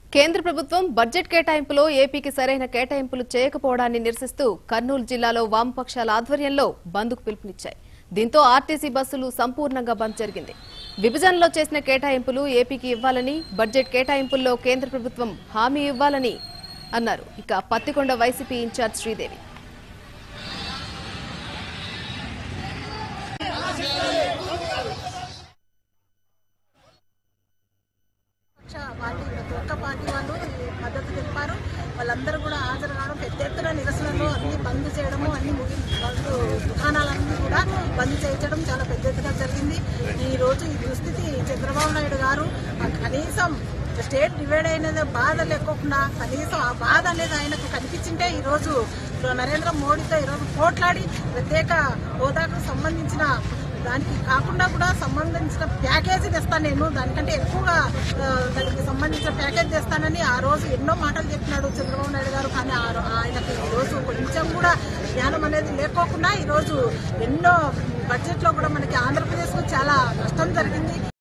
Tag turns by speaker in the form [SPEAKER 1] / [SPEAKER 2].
[SPEAKER 1] కేంద్ర ప్రభుత్వం బడ్జెట్ కేటాయింపులో ఏపీకి సరైన కేటాయింపులు చేయకపోవడాన్ని నిరసిస్తూ కర్నూలు జిల్లాలో వామపక్షాల ఆధ్వర్యంలో బంద్కు పిలుపునిచ్చాయి దీంతో ఆర్టీసీ బస్సులు సంపూర్ణంగా బంద్ జరిగింది విభజనలో చేసిన కేటాయింపులు ఏపీకి ఇవ్వాలని బడ్జెట్ కేటాయింపుల్లో కేంద్ర ప్రభుత్వం హామీ ఇవ్వాలని అన్నారు ఇక పత్తికొండ వైసీపీ ఇన్ఛార్జ్ శ్రీదేవి
[SPEAKER 2] పక్ష పార్టీ ప్రతి ఒక్క పార్టీ వాళ్ళు ఈ మద్దతు తెలిపారు వాళ్ళందరూ కూడా హాజరు కావడం పెద్ద ఎత్తున నిరసనలు అన్ని బంద్ చేయడము అన్ని ముగి బంద్ దుకాణాలన్నీ కూడా బంద్ చేయించడం చాలా పెద్ద ఎత్తున జరిగింది ఈ రోజు ఈ దుస్థితి చంద్రబాబు నాయుడు గారు ఆ కనీసం స్టేట్ డివైడ్ అయినది బాధ లేకోకుండా కనీసం ఆ బాధ అనేది ఆయనకు కనిపించింటే ఈ రోజు నరేంద్ర మోడీతో ఈరోజు పోట్లాడి ప్రత్యేక హోదాకు సంబంధించిన దానికి కాకుండా కూడా సంబంధించిన ప్యాకేజీ తెస్తాను నేను దానికంటే ఎక్కువగా ఆ, దానికి సంబంధించిన ప్యాకేజ్ తెస్తానని ఆ రోజు ఎన్నో మాటలు చెప్పినాడు చంద్రబాబు నాయుడు గారు కానీ ఆ రో- ఆయనకి ఈ రోజు కొంచెం కూడా జ్ఞానం అనేది లేకోకుండా ఈ రోజు ఎన్నో బడ్జెట్ లో కూడా మనకి ఆంధ్రప్రదేశ్ కు చాలా నష్టం జరిగింది